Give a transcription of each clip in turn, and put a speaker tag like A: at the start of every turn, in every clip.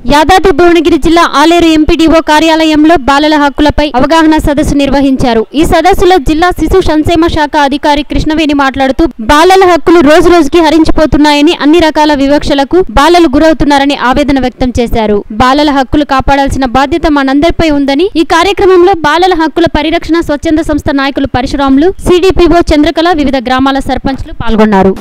A: యాదాద్రి భువనగిరి జిల్లా ఆలేరు ఎంపీడీఓ కార్యాలయంలో బాలల హక్కులపై అవగాహన సదస్సు నిర్వహించారు ఈ సదస్సులో జిల్లా శిశు సంక్షేమ శాఖ అధికారి కృష్ణవేణి మాట్లాడుతూ బాలల హక్కులు రోజు రోజుకి హరించిపోతున్నాయని అన్ని రకాల వివక్షలకు బాలలు గురవుతున్నారని ఆవేదన వ్యక్తం చేశారు బాలల హక్కులు కాపాడాల్సిన బాధ్యత మనందరిపై ఉందని ఈ కార్యక్రమంలో బాలల హక్కుల పరిరక్షణ స్వచ్ఛంద సంస్థ నాయకులు పరశురాములు సిడిపిఓ చంద్రకళ వివిధ గ్రామాల సర్పంచ్లు పాల్గొన్నారు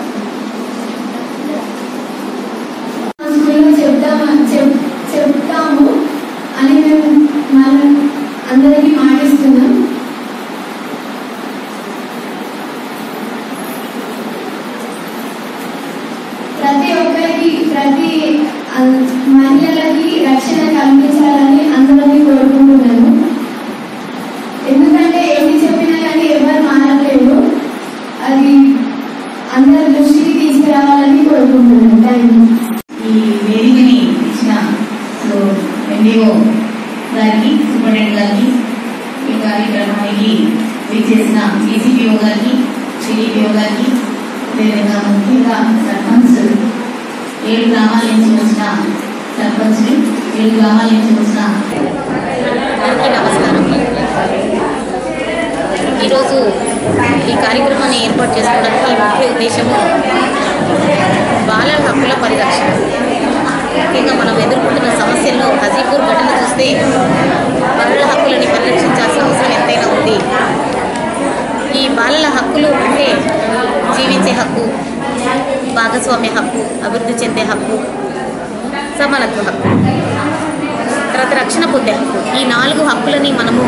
B: స్కూల్లో చెప్తాము చెప్ చెప్తాము అని మేము మన అందరికీ మాటిస్తున్నాం ప్రతి ఒక్కరికి ప్రతి ఆ, మహిళలకి రక్షణ కల్పించాలని అందరినీ కోరుకుంటున్నాను ఎందుకంటే ఎన్ని చెప్పినా కానీ ఎవరు మారలేదు అది అందరి దృష్టికి తీసుకురావాలని కోరుకుంటున్నాను థ్యాంక్ యూ
C: ఈ వేదికని ఇచ్చిన సో ఎండిఓ గారికి సూపరింటెండెంట్ గారికి ఈ కార్యక్రమానికి విచ్చేసిన డీసీపీఓ గారికి సిడిపిఓ గారికి అదేవిధంగా ముఖ్యంగా సర్పంచ్ ఏడు గ్రామాల నుంచి వచ్చిన సర్పంచ్ని ఏడు గ్రామాల నుంచి వచ్చిన
D: అందరికీ నమస్కారం ఈరోజు ఈ కార్యక్రమాన్ని ఏర్పాటు చేసుకోవడానికి ముఖ్య ఉద్దేశము బాలల హక్కుల పరిరక్షణ ముఖ్యంగా మనం ఎదుర్కొంటున్న సమస్యల్లో హజీపూర్ ఘటన చూస్తే బాలల హక్కులని పరిరక్షించాల్సిన అవసరం ఎంతైనా ఉంది ఈ బాలల హక్కులు అంటే జీవించే హక్కు భాగస్వామ్య హక్కు అభివృద్ధి చెందే హక్కు సమానత్వ హక్కు తర్వాత రక్షణ పొందే హక్కు ఈ నాలుగు హక్కులని మనము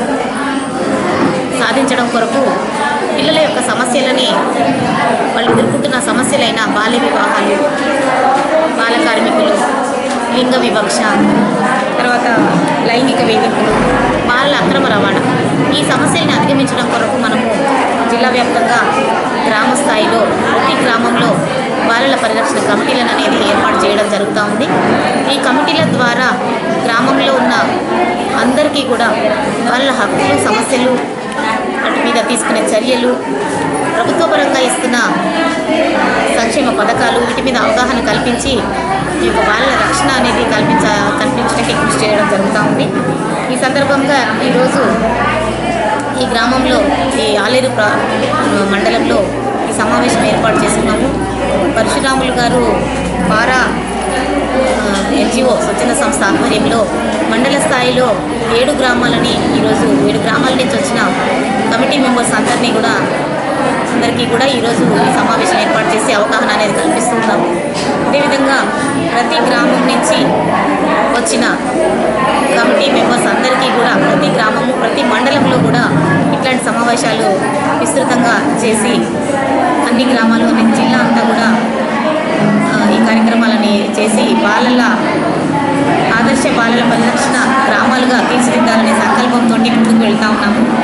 D: సాధించడం కొరకు పిల్లల యొక్క సమస్యలని వాళ్ళు ఎదుర్కొంటున్న సమస్యలైన బాల్య వివాహాలు బాల కార్మికులు లింగ వివక్ష తర్వాత లైంగిక వేధింపులు బాలల అక్రమ రవాణా ఈ సమస్యల్ని అధిగమించడం కొరకు మనము జిల్లా వ్యాప్తంగా గ్రామ స్థాయిలో ప్రతి గ్రామంలో బాలల పరిరక్షణ కమిటీలను అనేది ఏర్పాటు చేయడం జరుగుతూ ఉంది ఈ కమిటీల ద్వారా గ్రామంలో ఉన్న అందరికీ కూడా వాళ్ళ హక్కులు సమస్యలు వాటి మీద తీసుకునే చర్యలు ప్రభుత్వ పరంగా ఇస్తున్న సంక్షేమ పథకాలు వీటి మీద అవగాహన కల్పించి ఈ యొక్క బాలల రక్షణ అనేది కల్పించ కల్పించడానికి కృషి చేయడం జరుగుతూ ఉంది ఈ సందర్భంగా ఈరోజు ఈ గ్రామంలో ఈ ఆలేరు ప్ర మండలంలో ఈ సమావేశం ఏర్పాటు చేసుకున్నాము పరశురాములు గారు పారా ఎన్జిఓ స్వచ్ఛంద సంస్థ ఆధ్వర్యంలో మండల స్థాయిలో ఏడు గ్రామాలని ఈరోజు ఏడు గ్రామాల నుంచి వచ్చిన కమిటీ మెంబర్స్ అందరినీ కూడా అందరికీ కూడా ఈరోజు ఈ సమావేశం ఏర్పాటు చేసి అవగాహన అనేది కల్పిస్తున్నాము అదేవిధంగా ప్రతి గ్రామం నుంచి వచ్చిన కమిటీ మెంబర్స్ అందరికీ కూడా ప్రతి గ్రామము ప్రతి మండలంలో కూడా ఇట్లాంటి సమావేశాలు విస్తృతంగా చేసి అన్ని గ్రామాలు అన్ని జిల్లా అంతా కూడా ఆ, ఈ కార్యక్రమాలని చేసి బాలల ఆదర్శ బాలల పరిరక్షణ గ్రామాలుగా తీర్చిదిద్దాలనే సంకల్పంతో ముందుకు వెళ్తా ఉన్నాము